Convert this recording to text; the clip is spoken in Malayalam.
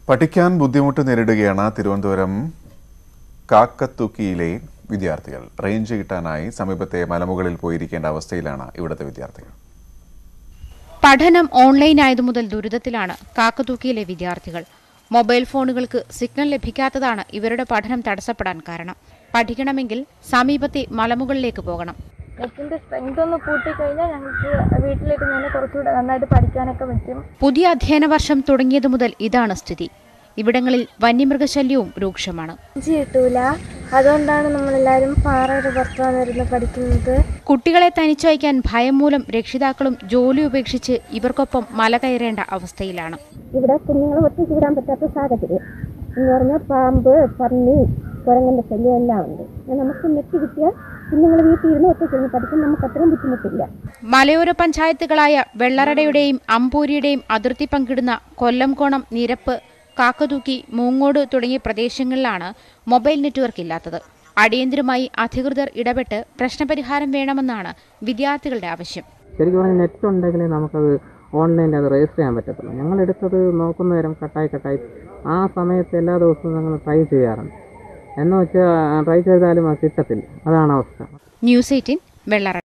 പഠിക്കാൻ ബുദ്ധിമുട്ട് നേരിടുകയാണ് തിരുവനന്തപുരം കാക്കത്തുക്കിയിലെ വിദ്യാർത്ഥികൾ റേഞ്ച് കിട്ടാനായി സമീപത്തെ മലമുകളിൽ പോയിരിക്കേണ്ട അവസ്ഥയിലാണ് ഇവിടുത്തെ വിദ്യാർത്ഥികൾ പഠനം ഓൺലൈൻ ആയതു മുതൽ ദുരിതത്തിലാണ് കാക്കത്തൂക്കിയിലെ വിദ്യാർത്ഥികൾ മൊബൈൽ ഫോണുകൾക്ക് സിഗ്നൽ ലഭിക്കാത്തതാണ് ഇവരുടെ പഠനം തടസ്സപ്പെടാൻ കാരണം പഠിക്കണമെങ്കിൽ സമീപത്തെ മലമുകളിലേക്ക് പോകണം നെറ്റിൻ്റെ സ്ട്രെങ്ത് ഒന്ന് കൂട്ടിക്കഴിഞ്ഞാൽ ഞങ്ങൾക്ക് വീട്ടിലേക്ക് തന്നെ കുറച്ചുകൂടെ നന്നായിട്ട് പഠിക്കാനൊക്കെ പറ്റും പുതിയ അധ്യയന വർഷം തുടങ്ങിയതു മുതൽ ഇതാണ് സ്ഥിതി ഇവിടങ്ങളിൽ വന്യമൃഗശല്യവും രൂക്ഷമാണ് ഇഞ്ചി കിട്ടൂല അതുകൊണ്ടാണ് നമ്മളെല്ലാവരും പാറയുടെ പുറത്ത് വന്നിരുന്ന് പഠിക്കുന്നത് കുട്ടികളെ തനിച്ചയക്കാൻ ഭയം മൂലം രക്ഷിതാക്കളും ജോലി ഉപേക്ഷിച്ച് ഇവർക്കൊപ്പം മല കയറേണ്ട അവസ്ഥയിലാണ് ഇവിടെ കുഞ്ഞുങ്ങളെ ഒറ്റയ്ക്ക് വിടാൻ പറ്റാത്ത സാഹചര്യം എന്ന് പറഞ്ഞാൽ പാമ്പ് പന്നി കുരങ്ങൻ്റെ ശല്യം എല്ലാം ഉണ്ട് നമുക്ക് നെറ്റ് കിട്ടിയാൽ കുഞ്ഞുങ്ങൾ വീട്ടിൽ ഇരുന്ന് ഒറ്റയ്ക്ക് ഇരുന്ന് പഠിക്കാൻ നമുക്ക് അത്രയും ബുദ്ധിമുട്ടില്ല മലയോര പഞ്ചായത്തുകളായ വെള്ളറടയുടെയും അമ്പൂരിയുടെയും അതിർത്തി പങ്കിടുന്ന കൊല്ലംകോണം നിരപ്പ് കാക്കതൂക്കി മൂങ്ങോട് തുടങ്ങിയ പ്രദേശങ്ങളിലാണ് മൊബൈൽ നെറ്റ്വർക്ക് ഇല്ലാത്തത് അടിയന്തരമായി അധികൃതർ ഇടപെട്ട് പ്രശ്നപരിഹാരം വേണമെന്നാണ് വിദ്യാർത്ഥികളുടെ ആവശ്യം ശരിക്കും പറഞ്ഞാൽ നെറ്റ് ഉണ്ടെങ്കിലേ നമുക്കത് ഓൺലൈനിൽ അത് രജിസ്റ്റർ ചെയ്യാൻ പറ്റത്തുള്ളൂ ഞങ്ങൾ എടുത്തത് നോക്കുന്ന നേരം കട്ടായി കട്ടായി ആ സമയത്ത് എല്ലാ ദിവസവും ഞങ്ങൾ ട്രൈ ചെയ്യാറുണ്ട് എന്ന് വെച്ചാൽ ട്രൈ ചെയ്താലും അത് കിട്ടത്തില്ല അതാണ് അവസ്ഥ ന്യൂസ് എയ്റ്റീൻ വെള്ളറ